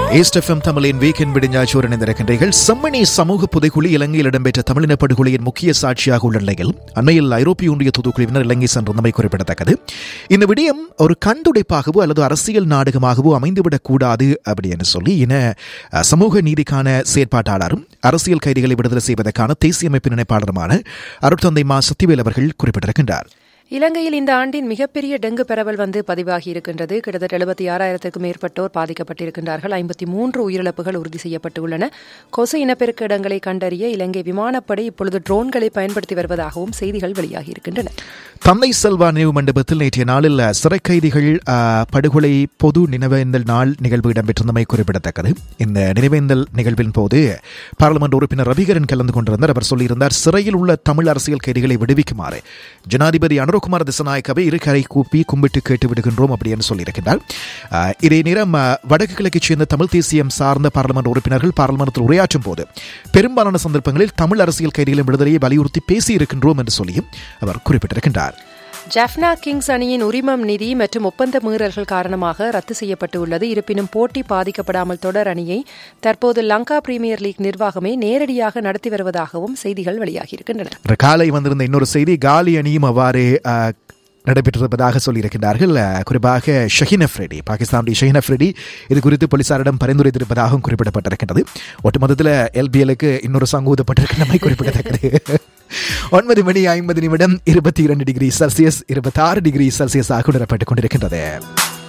east FM தமிழின் weekend விடிஞ்சாச்சோர் இணைந்திருக்கின்றீர்கள் செம்மணி சமூக புதைக்குழி இலங்கையில் இடம்பெற்ற தமிழின படுகொலையின் முக்கிய சாட்சியாக உள்ள நிலையில் அண்மையில் ஐரோப்பிய ஒன்றிய தூதுக்குழுவினர் இலங்கை சென்றிருந்தமை குறிப்பிடத்தக்கது இந்த விடயம் ஒரு கண்டுடைப்பாகவோ அல்லது அரசியல் நாடகமாகவோ அமைந்துவிடக் கூடாது அப்படின்னு சொல்லி இன அஹ், சமூக நீதிக்கான செயற்பாட்டாளரும் அரசியல் கைதிகளை விடுதலை செய்வதற்கான தேசிய அமைப்பின் இணைப்பாளருமான அருட்தந்தை மா சத்திவேல் அவர்கள் குறிப்பிட்டிருக்கின்றார் இலங்கையில் இந்த ஆண்டின் மிகப்பெரிய டெங்கு பரவல் வந்து பதிவாகி இருக்கின்றது கிட்டத்தட்ட எழுபத்தி ஆறாயிரத்துக்கும் மேற்பட்டோர் பாதிக்கப்பட்டிருக்கின்றார்கள் ஐம்பத்தி மூன்று உயிரிழப்புகள் உறுதி செய்யப்பட்டுள்ளன கொசு இனப்பெருக்க இடங்களை கண்டறிய இலங்கை விமானப்படை இப்பொழுது ட்ரோன்களை பயன்படுத்தி வருவதாகவும் செய்திகள் வெளியாகி இருக்கின்றன தந்தை செல்வா நினைவு மண்டபத்தில் நேற்றைய நாளில் சிறை கைதிகள் அஹ், படுகொலை பொது நினைவேந்தல் நாள் நிகழ்வு இடம்பெற்றிருந்தமை குறிப்பிடத்தக்கது இந்த நினைவேந்தல் நிகழ்வின் போது பாராளுமன்ற உறுப்பினர் ரவிகரன் கலந்து கொண்டிருந்தார் அவர் சொல்லியிருந்தார் சிறையில் உள்ள தமிழ் அரசியல் கைதிகளை விடுவிக்குமாறு ஜனாதிபதி அனுரகுமார் திசநாயக்கவை இரு கரை கூப்பி கும்பிட்டு கேட்டு விடுகின்றோம் அப்படின்னு சொல்லியிருக்கிறார் அஹ், இதே நேரம் அஹ், வடக்கு கிழக்கைச் சேர்ந்த தமிழ் தேசியம் சார்ந்த பாராளுமன்ற உறுப்பினர்கள் பாராளுமன்றத்தில் உரையாற்றும் போது பெரும்பாலான சந்தர்ப்பங்களில் தமிழ் அரசியல் கைதிகளின் விடுதலையை வலியுறுத்தி பேசியிருக்கின்றோம் என்று சொல்லியும் அவர் குறிப்பிட்டிருக்கின்றார் ஜாஃப்னா கிங்ஸ் அணியின் உரிமம் நிதி மற்றும் ஒப்பந்த மீறல்கள் காரணமாக ரத்து செய்யப்பட்டு உள்ளது இருப்பினும் போட்டி பாதிக்கப்படாமல் தொடர் அணியை தற்போது லங்கா பிரீமியர் லீக் நிர்வாகமே நேரடியாக நடத்தி வருவதாகவும் செய்திகள் வெளியாகியிருக்கின்றன இன்று காலை வந்திருந்த இன்னொரு செய்தி காலி அணியும் அவ்வாறு அஹ், நடைபெற்றிருப்பதாக சொல்லியிருக்கிறார்கள் அஹ், குறிப்பாக ஷஹீன் அஃப்ரெடி பாகிஸ்தானுடைய ஷஹீன் அஃப்ரெடி இது குறித்து போலீசாரிடம் பரிந்துரைத்திருப்பதாகவும் குறிப்பிடப்பட்டிருக்கின்றது ஒட்டுமொத்தத்தில் எல்பிஎலுக்கு இன்னொரு சங்கு ஊதப்பட்டிருக்கின்றமை குறிப்பிடத்தக்கது ஒன்பது மணி ஐம்பது நிமிடம் இருபத்தி இரண்டு டிகிரி செல்சியஸ் இருபத்தாறு டிகிரி செல்சியஸ் ஆக உணரப்பட்டுக் கொண்டிருக்கின்றது